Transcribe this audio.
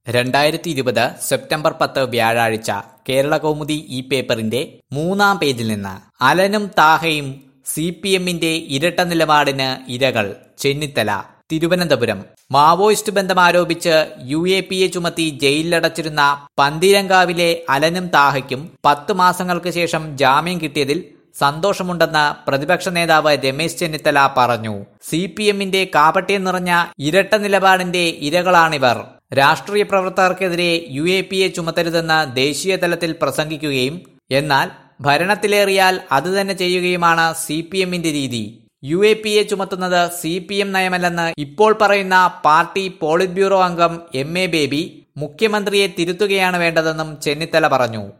രണ്ടായിരത്തി ഇരുപത് സെപ്റ്റംബർ പത്ത് വ്യാഴാഴ്ച കേരള കൗമുദി ഈ പേപ്പറിന്റെ മൂന്നാം പേജിൽ നിന്ന് അലനും താഹയും സി പി എമ്മിന്റെ ഇരട്ട നിലപാടിന് ഇരകൾ ചെന്നിത്തല തിരുവനന്തപുരം മാവോയിസ്റ്റ് ബന്ധം ആരോപിച്ച് യു എ പി എ ചുമത്തി ജയിലിലടച്ചിരുന്ന പന്തീരങ്കാവിലെ അലനും താഹയ്ക്കും പത്ത് മാസങ്ങൾക്ക് ശേഷം ജാമ്യം കിട്ടിയതിൽ സന്തോഷമുണ്ടെന്ന് പ്രതിപക്ഷ നേതാവ് രമേശ് ചെന്നിത്തല പറഞ്ഞു സി പി എമ്മിന്റെ കാപട്യം നിറഞ്ഞ ഇരട്ട നിലപാടിന്റെ ഇരകളാണിവർ രാഷ്ട്രീയ പ്രവർത്തകർക്കെതിരെ യു എ പി എ ചുമത്തരുതെന്ന് ദേശീയ തലത്തിൽ പ്രസംഗിക്കുകയും എന്നാൽ ഭരണത്തിലേറിയാൽ അത് തന്നെ ചെയ്യുകയുമാണ് സി പി എമ്മിന്റെ രീതി യു എ പി എ ചുമത്തുന്നത് സി പി എം നയമല്ലെന്ന് ഇപ്പോൾ പറയുന്ന പാർട്ടി പോളിറ്റ് ബ്യൂറോ അംഗം എം എ ബേബി മുഖ്യമന്ത്രിയെ തിരുത്തുകയാണ് വേണ്ടതെന്നും ചെന്നിത്തല പറഞ്ഞു